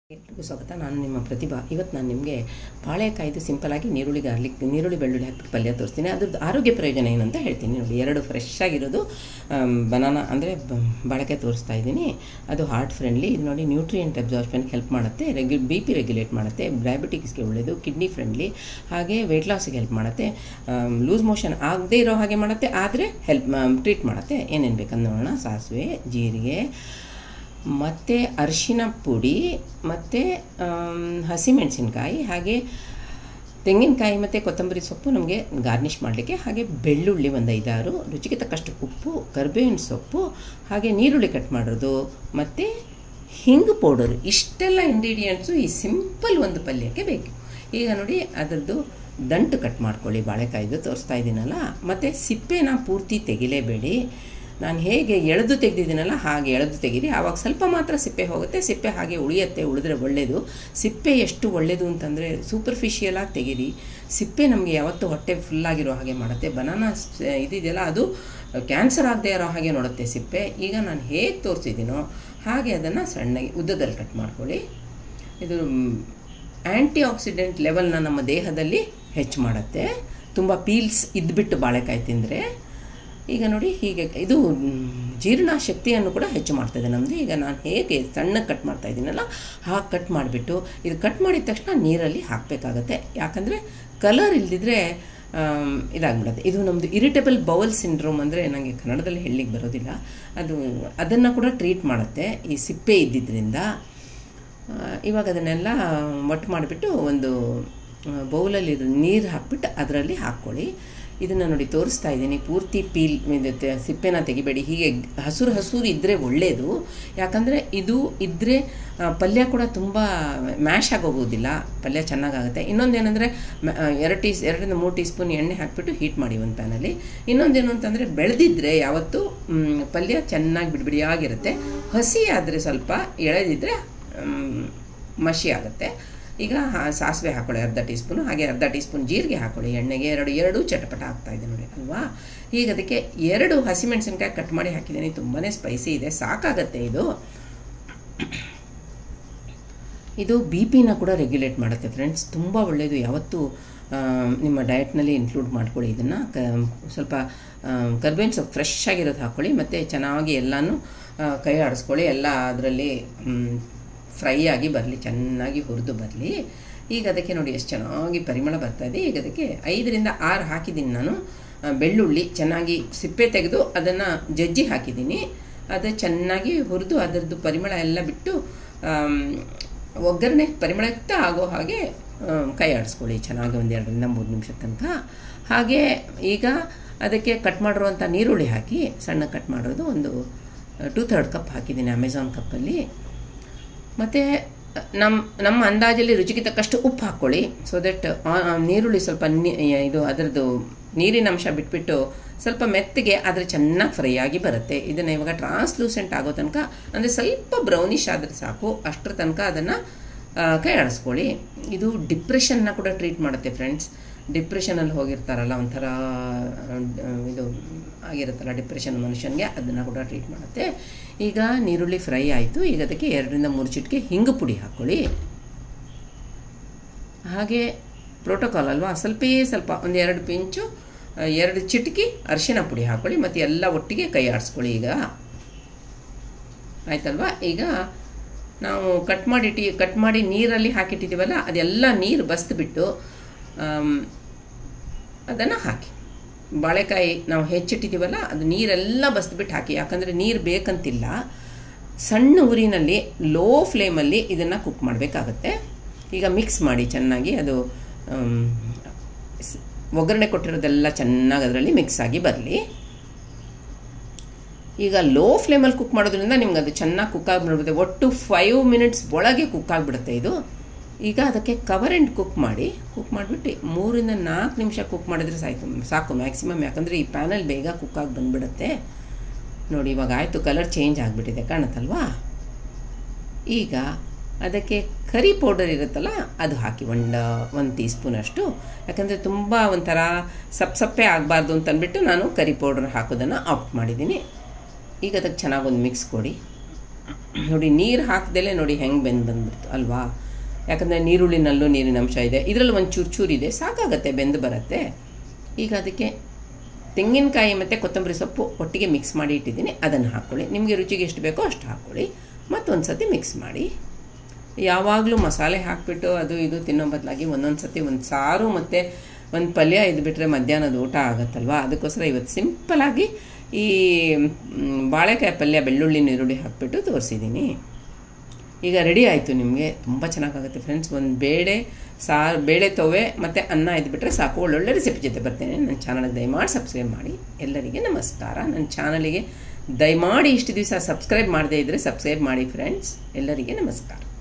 ಎಲ್ರಿಗೂ ಸ್ವಾಗತ ನಾನು ನಿಮ್ಮ ಪ್ರತಿಭಾ ಇವತ್ತು ನಾನು ನಿಮಗೆ ಬಾಳೆಕಾಯ್ದು ಸಿಂಪಲಾಗಿ ನೀರುಳ್ಳಿ ಗಾರ್ಲಿಕ್ ನೀರುಳ್ಳಿ ಬೆಳ್ಳುಳ್ಳಿ ಹಾಕ್ಬಿಟ್ಟು ಪಲ್ಯ ತೋರಿಸ್ತೀನಿ ಅದ್ರದ್ದು ಆರೋಗ್ಯ ಪ್ರಯೋಜನ ಏನಂತ ಹೇಳ್ತೀನಿ ನೋಡಿ ಎರಡು ಫ್ರೆಶ್ ಆಗಿರೋದು ಬನಾನ ಅಂದರೆ ಬಾಳೆಕಾಯಿ ತೋರಿಸ್ತಾ ಇದ್ದೀನಿ ಅದು ಹಾರ್ಟ್ ಫ್ರೆಂಡ್ಲಿ ಇದು ನೋಡಿ ನ್ಯೂಟ್ರಿಯೆಂಟ್ ಅಬ್ಸಾರ್ಪ್ಷನ್ಗೆ ಹೆಲ್ಪ್ ಮಾಡುತ್ತೆ ರೆಗ್ಯು ಬಿ ಪಿ ರೆಗ್ಯುಲೇಟ್ ಮಾಡುತ್ತೆ ಡಯಾಬಿಟಿಕ್ಸ್ಗೆ ಒಳ್ಳೆಯದು ಕಿಡ್ನಿ ಫ್ರೆಂಡ್ಲಿ ಹಾಗೆ ವೆಯ್ಟ್ ಲಾಸಿಗೆ ಹೆಲ್ಪ್ ಮಾಡುತ್ತೆ ಲೂಸ್ ಮೋಷನ್ ಆಗದೇ ಇರೋ ಹಾಗೆ ಮಾಡುತ್ತೆ ಆದರೆ ಹೆಲ್ಪ್ ಟ್ರೀಟ್ ಮಾಡುತ್ತೆ ಏನೇನು ಬೇಕಂದು ನೋಡೋಣ ಸಾಸಿವೆ ಜೀರಿಗೆ ಮತ್ತು ಅರಿಶಿನ ಪುಡಿ ಮತ್ತು ಹಸಿಮೆಣಸಿನ್ಕಾಯಿ ಹಾಗೆ ತೆಂಗಿನಕಾಯಿ ಮತ್ತು ಕೊತ್ತಂಬರಿ ಸೊಪ್ಪು ನಮಗೆ ಗಾರ್ನಿಷ್ ಮಾಡಲಿಕ್ಕೆ ಹಾಗೆ ಬೆಳ್ಳುಳ್ಳಿ ಒಂದು ಐದಾರು ರುಚಿಗೆ ತಕ್ಕಷ್ಟು ಉಪ್ಪು ಕರ್ಬೇವಿನ ಸೊಪ್ಪು ಹಾಗೆ ನೀರುಳ್ಳಿ ಕಟ್ ಮಾಡೋದು ಮತ್ತು ಹಿಂಗು ಪೌಡರ್ ಇಷ್ಟೆಲ್ಲ ಇಂಗ್ರೀಡಿಯೆಂಟ್ಸು ಈ ಸಿಂಪಲ್ ಒಂದು ಪಲ್ಯಕ್ಕೆ ಬೇಕು ಈಗ ನೋಡಿ ಅದರದ್ದು ದಂಟು ಕಟ್ ಮಾಡ್ಕೊಳ್ಳಿ ಬಾಳೆಕಾಯ್ದು ತೋರಿಸ್ತಾ ಇದ್ದೀನಲ್ಲ ಮತ್ತು ಸಿಪ್ಪೆನ ಪೂರ್ತಿ ತೆಗಿಲೇಬೇಡಿ ನಾನು ಹೇಗೆ ಎಳೆದು ತೆಗೆದಿದ್ದೀನಲ್ಲ ಹಾಗೆ ಎಳೆದು ತೆಗೀರಿ ಆವಾಗ ಸ್ವಲ್ಪ ಮಾತ್ರ ಸಿಪ್ಪೆ ಹೋಗುತ್ತೆ ಸಿಪ್ಪೆ ಹಾಗೆ ಉಳಿಯುತ್ತೆ ಉಳಿದ್ರೆ ಒಳ್ಳೆಯದು ಸಿಪ್ಪೆ ಎಷ್ಟು ಒಳ್ಳೆಯದು ಅಂತಂದರೆ ಸೂಪರ್ಫಿಷಿಯಲಾಗಿ ತೆಗೀರಿ ಸಿಪ್ಪೆ ನಮಗೆ ಯಾವತ್ತೂ ಹೊಟ್ಟೆ ಫುಲ್ಲಾಗಿರೋ ಹಾಗೆ ಮಾಡುತ್ತೆ ಬನಾನಾ ಇದಿದೆಯಲ್ಲ ಅದು ಕ್ಯಾನ್ಸರ್ ಆಗದೆ ಇರೋ ಹಾಗೆ ನೋಡುತ್ತೆ ಸಿಪ್ಪೆ ಈಗ ನಾನು ಹೇಗೆ ತೋರಿಸಿದ್ದೀನೋ ಹಾಗೆ ಅದನ್ನು ಸಣ್ಣಗೆ ಉದ್ದದಲ್ಲಿ ಕಟ್ ಮಾಡ್ಕೊಳ್ಳಿ ಇದು ಆ್ಯಂಟಿ ಆಕ್ಸಿಡೆಂಟ್ ಲೆವೆಲ್ನ ನಮ್ಮ ದೇಹದಲ್ಲಿ ಹೆಚ್ಚು ಮಾಡುತ್ತೆ ತುಂಬ ಪೀಲ್ಸ್ ಇದ್ಬಿಟ್ಟು ಬಾಳೆಕಾಯಿ ತಿಂದರೆ ಈಗ ನೋಡಿ ಹೀಗೆ ಇದು ಜೀರ್ಣ ಶಕ್ತಿಯನ್ನು ಕೂಡ ಹೆಚ್ಚು ಮಾಡ್ತಾಯಿದೆ ನಮ್ಮದು ಈಗ ನಾನು ಹೇಗೆ ಸಣ್ಣಗೆ ಕಟ್ ಮಾಡ್ತಾ ಇದ್ದೀನಲ್ಲ ಹಾಗೆ ಕಟ್ ಮಾಡಿಬಿಟ್ಟು ಇದು ಕಟ್ ಮಾಡಿದ ತಕ್ಷಣ ನೀರಲ್ಲಿ ಹಾಕಬೇಕಾಗತ್ತೆ ಯಾಕಂದರೆ ಕಲರ್ ಇಲ್ದಿದ್ರೆ ಇದಾಗ್ಬಿಡುತ್ತೆ ಇದು ನಮ್ಮದು ಇರಿಟೇಬಲ್ ಬೌಲ್ ಸಿಂಡ್ರೋಮ್ ಅಂದರೆ ನನಗೆ ಕನ್ನಡದಲ್ಲಿ ಹೇಳಲಿಕ್ಕೆ ಬರೋದಿಲ್ಲ ಅದು ಅದನ್ನು ಕೂಡ ಟ್ರೀಟ್ ಮಾಡುತ್ತೆ ಈ ಸಿಪ್ಪೆ ಇದ್ದಿದ್ದರಿಂದ ಇವಾಗ ಅದನ್ನೆಲ್ಲ ಒಟ್ಟು ಮಾಡಿಬಿಟ್ಟು ಒಂದು ಬೌಲಲ್ಲಿ ನೀರು ಹಾಕ್ಬಿಟ್ಟು ಅದರಲ್ಲಿ ಹಾಕ್ಕೊಳ್ಳಿ ಇದನ್ನು ನೋಡಿ ತೋರಿಸ್ತಾ ಇದ್ದೀನಿ ಪೂರ್ತಿ ಪೀಲ್ ಇದು ಸಿಪ್ಪೆನ ತೆಗಿಬೇಡಿ ಹೀಗೆ ಹಸುರು ಹಸುರು ಇದ್ದರೆ ಒಳ್ಳೆಯದು ಯಾಕಂದರೆ ಇದು ಇದ್ದರೆ ಪಲ್ಯ ಕೂಡ ತುಂಬ ಮ್ಯಾಶ್ ಆಗೋಗೋದಿಲ್ಲ ಪಲ್ಯ ಚೆನ್ನಾಗಾಗುತ್ತೆ ಇನ್ನೊಂದೇನೆಂದರೆ ಎರಡು ಟೀ ಎರಡರಿಂದ ಮೂರು ಟೀ ಸ್ಪೂನ್ ಎಣ್ಣೆ ಹಾಕಿಬಿಟ್ಟು ಹೀಟ್ ಮಾಡಿ ಒಂದು ಪ್ಯಾನಲ್ಲಿ ಇನ್ನೊಂದೇನು ಅಂತಂದರೆ ಬೆಳೆದಿದ್ದರೆ ಯಾವತ್ತೂ ಪಲ್ಯ ಚೆನ್ನಾಗಿ ಬಿಡಿಬಿಡಿಯಾಗಿರುತ್ತೆ ಹಸಿ ಆದರೆ ಸ್ವಲ್ಪ ಎಳೆದಿದ್ದರೆ ಮಸಿ ಆಗುತ್ತೆ ಈಗ ಸಾಸಿವೆ ಹಾಕೊಳ್ಳಿ ಅರ್ಧ ಟೀ ಸ್ಪೂನು ಹಾಗೆ ಅರ್ಧ ಟೀ ಸ್ಪೂನ್ ಜೀರಿಗೆ ಹಾಕೊಳ್ಳಿ ಎಣ್ಣೆಗೆ ಎರಡು ಎರಡು ಚಟಪಟ ಆಗ್ತಾಯಿದೆ ನೋಡಿ ಅಲ್ವಾ ಈಗ ಅದಕ್ಕೆ ಎರಡು ಹಸಿಮೆಣಸಿನ್ಕಾಯಿ ಕಟ್ ಮಾಡಿ ಹಾಕಿದ್ದೀನಿ ತುಂಬಾ ಸ್ಪೈಸಿ ಇದೆ ಸಾಕಾಗತ್ತೆ ಇದು ಇದು ಬಿ ಪಿನ ಕೂಡ ರೆಗ್ಯುಲೇಟ್ ಮಾಡುತ್ತೆ ಫ್ರೆಂಡ್ಸ್ ತುಂಬ ಒಳ್ಳೆಯದು ಯಾವತ್ತೂ ನಿಮ್ಮ ಡಯಟ್ನಲ್ಲಿ ಇನ್ಕ್ಲೂಡ್ ಮಾಡ್ಕೊಳ್ಳಿ ಇದನ್ನು ಕ ಸ್ವಲ್ಪ ಕರ್ಬೇವಿನ ಸೊಪ್ಪು ಫ್ರೆಶ್ ಆಗಿರೋದು ಹಾಕ್ಕೊಳ್ಳಿ ಮತ್ತು ಚೆನ್ನಾಗಿ ಎಲ್ಲನೂ ಕೈ ಆಡಿಸ್ಕೊಳ್ಳಿ ಎಲ್ಲ ಅದರಲ್ಲಿ ಫ್ರೈ ಆಗಿ ಬರಲಿ ಚೆನ್ನಾಗಿ ಹುರಿದು ಬರಲಿ ಈಗ ಅದಕ್ಕೆ ನೋಡಿ ಎಷ್ಟು ಚೆನ್ನಾಗಿ ಪರಿಮಳ ಬರ್ತಾಯಿದೆ ಈಗ ಅದಕ್ಕೆ ಐದರಿಂದ ಆರು ಹಾಕಿದ್ದೀನಿ ನಾನು ಬೆಳ್ಳುಳ್ಳಿ ಚೆನ್ನಾಗಿ ಸಿಪ್ಪೆ ತೆಗೆದು ಅದನ್ನು ಜಜ್ಜಿ ಹಾಕಿದ್ದೀನಿ ಅದು ಚೆನ್ನಾಗಿ ಹುರಿದು ಅದರದ್ದು ಪರಿಮಳ ಎಲ್ಲ ಬಿಟ್ಟು ಒಗ್ಗರಣೆ ಪರಿಮಳಯುಕ್ತ ಆಗೋ ಹಾಗೆ ಕೈ ಆಡಿಸ್ಕೊಳ್ಳಿ ಚೆನ್ನಾಗಿ ಒಂದು ಎರಡರಿಂದ ಮೂರು ನಿಮಿಷ ತನಕ ಹಾಗೆ ಈಗ ಅದಕ್ಕೆ ಕಟ್ ಮಾಡಿರುವಂಥ ನೀರುಳ್ಳಿ ಹಾಕಿ ಸಣ್ಣ ಕಟ್ ಮಾಡೋದು ಒಂದು ಟೂ ಥರ್ಡ್ ಕಪ್ ಹಾಕಿದ್ದೀನಿ ಅಮೆಝಾನ್ ಕಪ್ಪಲ್ಲಿ ಮತ್ತು ನಮ್ಮ ನಮ್ಮ ಅಂದಾಜಲ್ಲಿ ರುಚಿಗೆ ತಕ್ಕಷ್ಟು ಉಪ್ಪು ಹಾಕ್ಕೊಳ್ಳಿ ಸೊ ದಟ್ ನೀರುಳ್ಳಿ ಸ್ವಲ್ಪ ಇದು ಅದರದ್ದು ನೀರಿನ ಅಂಶ ಬಿಟ್ಬಿಟ್ಟು ಸ್ವಲ್ಪ ಮೆತ್ತಗೆ ಆದರೆ ಚೆನ್ನಾಗಿ ಫ್ರೈ ಆಗಿ ಬರುತ್ತೆ ಇದನ್ನು ಇವಾಗ ಟ್ರಾನ್ಸ್ಲೂಸೆಂಟ್ ಆಗೋ ತನಕ ಅಂದರೆ ಸ್ವಲ್ಪ ಬ್ರೌನಿಷ್ ಆದರೆ ಸಾಕು ಅಷ್ಟರ ತನಕ ಅದನ್ನು ಕೈ ಆಡಿಸ್ಕೊಳ್ಳಿ ಇದು ಡಿಪ್ರೆಷನ್ನ ಕೂಡ ಟ್ರೀಟ್ ಮಾಡುತ್ತೆ ಫ್ರೆಂಡ್ಸ್ ಡಿಪ್ರೆಷನಲ್ಲಿ ಹೋಗಿರ್ತಾರಲ್ಲ ಒಂಥರ ಇದು ಆಗಿರುತ್ತಲ್ಲ ಡಿಪ್ರೆಷನ್ ಮನುಷ್ಯನಿಗೆ ಅದನ್ನು ಕೂಡ ಟ್ರೀಟ್ ಮಾಡುತ್ತೆ ಈಗ ನೀರುಳ್ಳಿ ಫ್ರೈ ಆಯಿತು ಈಗ ಅದಕ್ಕೆ ಎರಡರಿಂದ ಮೂರು ಚಿಟಿಕೆ ಹಿಂಗು ಪುಡಿ ಹಾಕ್ಕೊಳ್ಳಿ ಹಾಗೆ ಪ್ರೋಟೋಕಾಲ್ ಅಲ್ವಾ ಸ್ವಲ್ಪೇ ಸ್ವಲ್ಪ ಒಂದು ಎರಡು ಪಿಂಚು ಎರಡು ಚಿಟಿಕೆ ಅರಿಶಿನ ಪುಡಿ ಹಾಕ್ಕೊಳ್ಳಿ ಮತ್ತು ಎಲ್ಲ ಒಟ್ಟಿಗೆ ಕೈ ಆಡಿಸ್ಕೊಳ್ಳಿ ಈಗ ಆಯ್ತಲ್ವಾ ಈಗ ನಾವು ಕಟ್ ಮಾಡಿಟ್ಟು ಕಟ್ ಮಾಡಿ ನೀರಲ್ಲಿ ಹಾಕಿಟ್ಟಿದ್ದೀವಲ್ಲ ಅದೆಲ್ಲ ನೀರು ಬಸ್ದುಬಿಟ್ಟು ಅದನ್ನು ಹಾಕಿ ಬಾಳೆಕಾಯಿ ನಾವು ಹೆಚ್ಚಿಟ್ಟಿದ್ದೀವಲ್ಲ ಅದು ನೀರೆಲ್ಲ ಬಸ್ದುಬಿಟ್ಟು ಹಾಕಿ ಯಾಕಂದರೆ ನೀರು ಬೇಕಂತಿಲ್ಲ ಸಣ್ಣ ಊರಿನಲ್ಲಿ ಲೋ ಫ್ಲೇಮಲ್ಲಿ ಇದನ್ನು ಕುಕ್ ಮಾಡಬೇಕಾಗತ್ತೆ ಈಗ ಮಿಕ್ಸ್ ಮಾಡಿ ಚೆನ್ನಾಗಿ ಅದು ಒಗ್ಗರಣೆ ಕೊಟ್ಟಿರೋದೆಲ್ಲ ಚೆನ್ನಾಗಿ ಅದರಲ್ಲಿ ಮಿಕ್ಸ್ ಆಗಿ ಬರಲಿ ಈಗ ಲೋ ಫ್ಲೇಮಲ್ಲಿ ಕುಕ್ ಮಾಡೋದ್ರಿಂದ ನಿಮ್ಗೆ ಅದು ಚೆನ್ನಾಗಿ ಕುಕ್ ಆಗಿಬಿಡುತ್ತೆ ಒಟ್ಟು ಫೈವ್ ಮಿನಿಟ್ಸ್ ಒಳಗೆ ಕುಕ್ ಆಗಿಬಿಡುತ್ತೆ ಇದು ಈಗ ಅದಕ್ಕೆ ಕವರ್ ಆ್ಯಂಡ್ ಕುಕ್ ಮಾಡಿ ಕುಕ್ ಮಾಡಿಬಿಟ್ಟು ಮೂರಿಂದ ನಾಲ್ಕು ನಿಮಿಷ ಕುಕ್ ಮಾಡಿದ್ರೆ ಸಾಕು ಸಾಕು ಮ್ಯಾಕ್ಸಿಮಮ್ ಯಾಕಂದರೆ ಈ ಪ್ಯಾನಲ್ ಬೇಗ ಕುಕ್ಕಾಗಿ ಬಂದುಬಿಡುತ್ತೆ ನೋಡಿ ಇವಾಗ ಆಯಿತು ಕಲರ್ ಚೇಂಜ್ ಆಗಿಬಿಟ್ಟಿದೆ ಕಾಣುತ್ತಲ್ವಾ ಈಗ ಅದಕ್ಕೆ ಕರಿ ಪೌಡರ್ ಇರುತ್ತಲ್ಲ ಅದು ಹಾಕಿ ಒಂದು ಒಂದು ಟೀ ಸ್ಪೂನಷ್ಟು ಯಾಕಂದರೆ ತುಂಬ ಒಂಥರ ಸಪ್ ಸಪ್ಪೆ ಆಗಬಾರ್ದು ಅಂತಂದ್ಬಿಟ್ಟು ನಾನು ಕರಿ ಪೌಡರ್ ಹಾಕೋದನ್ನು ಆಫ್ ಮಾಡಿದ್ದೀನಿ ಈಗ ಅದಕ್ಕೆ ಚೆನ್ನಾಗಿ ಒಂದು ಮಿಕ್ಸ್ ಕೊಡಿ ನೋಡಿ ನೀರು ಹಾಕ್ದಲೇ ನೋಡಿ ಹೆಂಗೆ ಬೆಂದು ಬಂದ್ಬಿಡ್ತು ಅಲ್ವಾ ಯಾಕಂದರೆ ನೀರುಳ್ಳಿನಲ್ಲೂ ನೀರಿನ ಅಂಶ ಇದೆ ಇದರಲ್ಲಿ ಒಂದು ಚೂರು ಚೂರು ಇದೆ ಸಾಕಾಗತ್ತೆ ಬೆಂದು ಬರುತ್ತೆ ಈಗ ಅದಕ್ಕೆ ತೆಂಗಿನಕಾಯಿ ಮತ್ತು ಕೊತ್ತಂಬರಿ ಸೊಪ್ಪು ಒಟ್ಟಿಗೆ ಮಿಕ್ಸ್ ಮಾಡಿ ಇಟ್ಟಿದ್ದೀನಿ ಅದನ್ನು ಹಾಕ್ಕೊಳ್ಳಿ ನಿಮಗೆ ರುಚಿಗೆ ಎಷ್ಟು ಬೇಕೋ ಅಷ್ಟು ಹಾಕ್ಕೊಳ್ಳಿ ಮತ್ತೊಂದು ಸತಿ ಮಿಕ್ಸ್ ಮಾಡಿ ಯಾವಾಗಲೂ ಮಸಾಲೆ ಹಾಕಿಬಿಟ್ಟು ಅದು ಇದು ತಿನ್ನೋ ಬದಲಾಗಿ ಒಂದೊಂದು ಸತಿ ಒಂದು ಸಾರು ಮತ್ತು ಒಂದು ಪಲ್ಯ ಇದ್ಬಿಟ್ರೆ ಮಧ್ಯಾಹ್ನದ ಊಟ ಆಗುತ್ತಲ್ವ ಅದಕ್ಕೋಸ್ಕರ ಇವತ್ತು ಸಿಂಪಲಾಗಿ ಈ ಮ್, ಬಾಳೆಕಾಯಿ ಪಲ್ಯ ಬೆಳ್ಳುಳ್ಳಿ ನೀರುಳ್ಳಿ ಹಾಕಿಬಿಟ್ಟು ತೋರಿಸಿದ್ದೀನಿ ಈಗ ರೆಡಿ ಆಯಿತು ನಿಮಗೆ ತುಂಬ ಚೆನ್ನಾಗಾಗುತ್ತೆ ಫ್ರೆಂಡ್ಸ್ ಒಂದು ಬೇಳೆ ಸಾರು ಬೇಳೆ ತವೆ ಮತ್ತು ಅನ್ನ ಇದ್ಬಿಟ್ರೆ ಸಾಕು ಒಳ್ಳೊಳ್ಳೆ ರೆಸಿಪಿ ಜೊತೆ ಬರ್ತೇನೆ ನನ್ನ ಚಾನಲ್ಗೆ ದಯಮಾಡಿ ಸಬ್ಸ್ಕ್ರೈಬ್ ಮಾಡಿ ಎಲ್ಲರಿಗೆ ನಮಸ್ಕಾರ ನನ್ನ ಚಾನಲಿಗೆ ದಯಮಾಡಿ ಇಷ್ಟು ದಿವಸ ಸಬ್ಸ್ಕ್ರೈಬ್ ಮಾಡದೇ ಇದ್ದರೆ ಸಬ್ಸ್ಕ್ರೈಬ್ ಮಾಡಿ ಫ್ರೆಂಡ್ಸ್ ಎಲ್ಲರಿಗೆ ನಮಸ್ಕಾರ